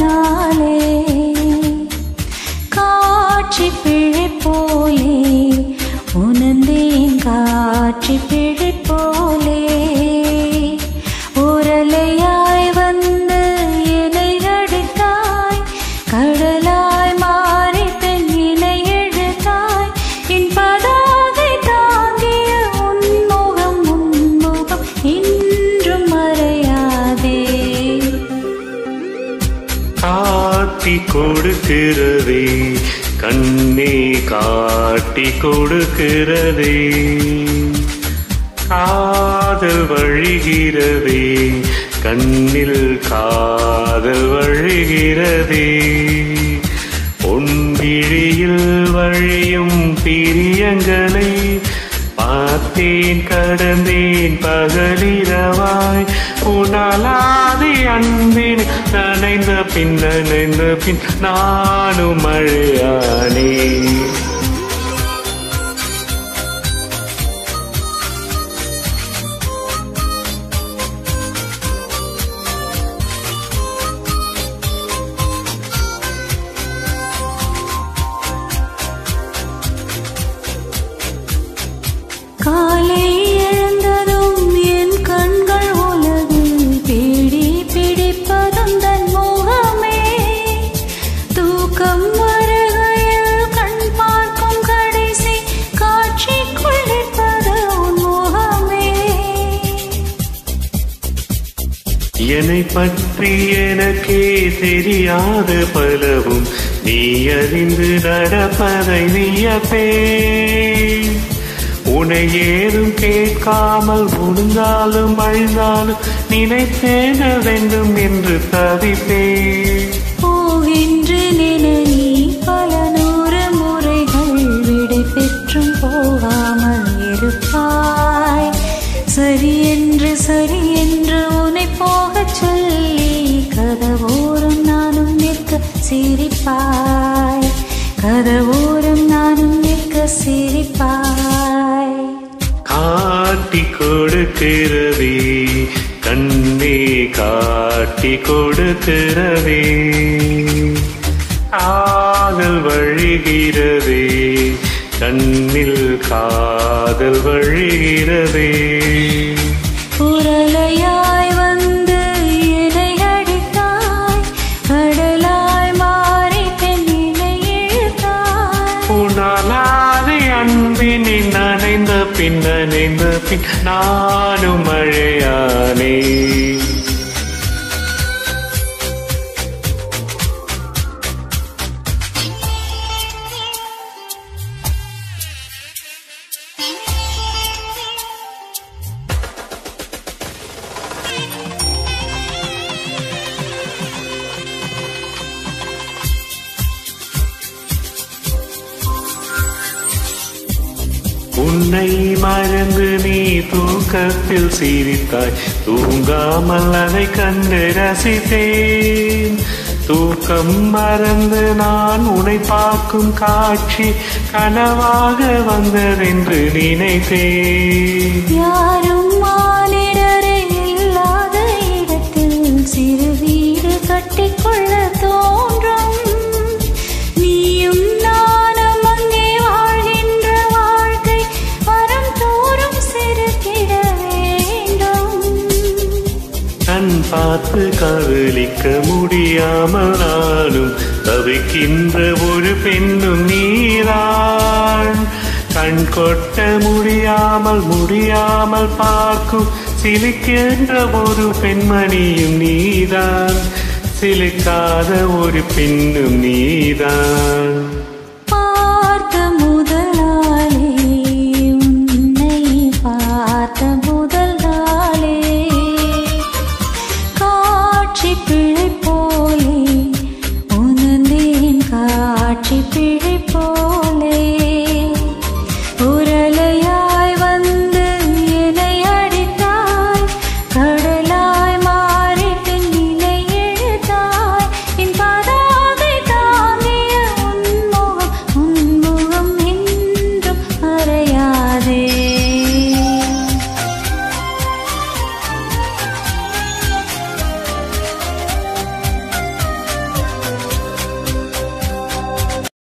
நாளே காட்சி பிழை போலே உணர்ந்தேன் காட்சி பிழை போலே உரலையாய் வந்து என்னை அடித்தாய் கடலாய் மாறி பெண்ணினை எழுத்தாய் என் பதாகை தாங்கிய உன்முகம் உன்முகம் இன்றும் மறையாதே காட்டி கொடுக்கிறதே கண்ணே காட்டி கொடுக்கிறதே காதல் வழிகிறதே கண்ணில் காதல் வழிகிறதே பொன்விழியில் வழியும் பிரியங்களை பார்த்தேன் கடந்தேன் பகலிரவாய் உணலாதி அன்பின் நனைந்த பின் நனைந்த பின் நானும் மழையானே காலை எழுந்ததும் என் கண்கள் உலகில் தேடி பிடிப்பதும் தன் முகமே தூக்கம் வருகையில் கண் பார்க்கும் கடைசி காட்சி குளிப்பது உன் முகமே என்னை பற்றி எனக்கே தெரியாத பலவும் நீ அறிந்து நடப்பதை வியப்பே உன்னை ஏதும் கேட்காமல் உழுந்தாலும் அழுந்தாலும் நினைத்தேன வேண்டும் என்று தவிப்பேன் போகின்றேன் என நீ பல நூறு முறைகள் விடை பெற்றும் போகாமல் இருப்பாய் சரி என்று சரி என்று உன்னை போகச் சொல்லி கதவோரம் நானும் நிற்க சிரிப்பாய் கதவோரம் நானும் நிற்க சிரிப்பாய் காட்டி கொடுக்கிறதே கண்ணே காட்டி கொடுக்கிறதே காதல் வழிகிறதே கண்ணில் காதல் வழிகிறதே புரளையாய் வந்து என்னை அடித்தாய் கடலாய் மாறி பெண்ணினை இழுத்தாய் உணலாதி அன்பினை நனைந்த பின் நனைந்த பின் நானும் மழையானே உன்னை மறந்து நீ தூக்கத்தில் சிரித்தாய் தூங்காமல் அதை கண்டு ரசித்தேன் தூக்கம் மறந்து நான் உன்னை பார்க்கும் காட்சி கனவாக வந்ததென்று நினைத்தேன் யாரும் மானிடரே இல்லாத இடத்தில் சிறு வீடு கட்டிக்கொள்ள தோன்றும் நீயும் நானும் அங்கே வாழ்கின்ற வாழ்க்கை வரம் தோறும் சிறுகிட வேண்டும் கண் பார்த்து காதலிக்க முடியாமல் நானும் தவிக்கின்ற ஒரு பெண்ணும் நீதான் கண் கொட்ட முடியாமல் முடியாமல் பார்க்கும் சிலிக்கின்ற ஒரு பெண்மணியும் நீதான் சிலிக்காத ஒரு பெண்ணும் நீதான் பார்த்த முதலாளே உன்னை பார்த்த முதல் நாளே காட்சி பிழை போலே உணர்ந்தேன் காட்சி பிழை